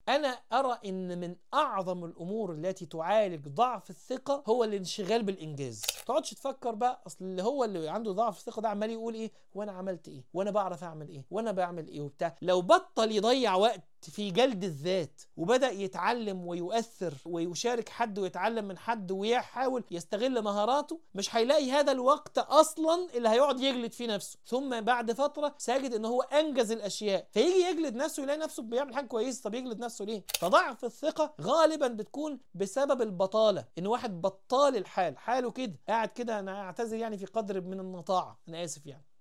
انا ارى ان من اعظم الامور التي تعالج ضعف الثقه هو الانشغال بالانجاز ما تقعدش تفكر بقى اصل اللي هو اللي عنده ضعف الثقه ده عمال يقول ايه وانا عملت ايه وانا بعرف اعمل ايه وانا بعمل ايه وبتاع لو بطل يضيع وقت في جلد الذات وبدا يتعلم ويؤثر ويشارك حد ويتعلم من حد ويحاول يستغل مهاراته مش هيلاقي هذا الوقت اصلا اللي هيقعد يجلد فيه نفسه ثم بعد فتره ساجد ان هو انجز الاشياء فيجي يجلد نفسه يلاقي نفسه بيعمل حاجه كويسه طب يجلد نفسه ليه فضعف الثقه غالبا بتكون بسبب البطاله ان واحد بطال الحال حاله كده قاعد كده انا اعتذر يعني في قدر من النطاعه انا اسف يعني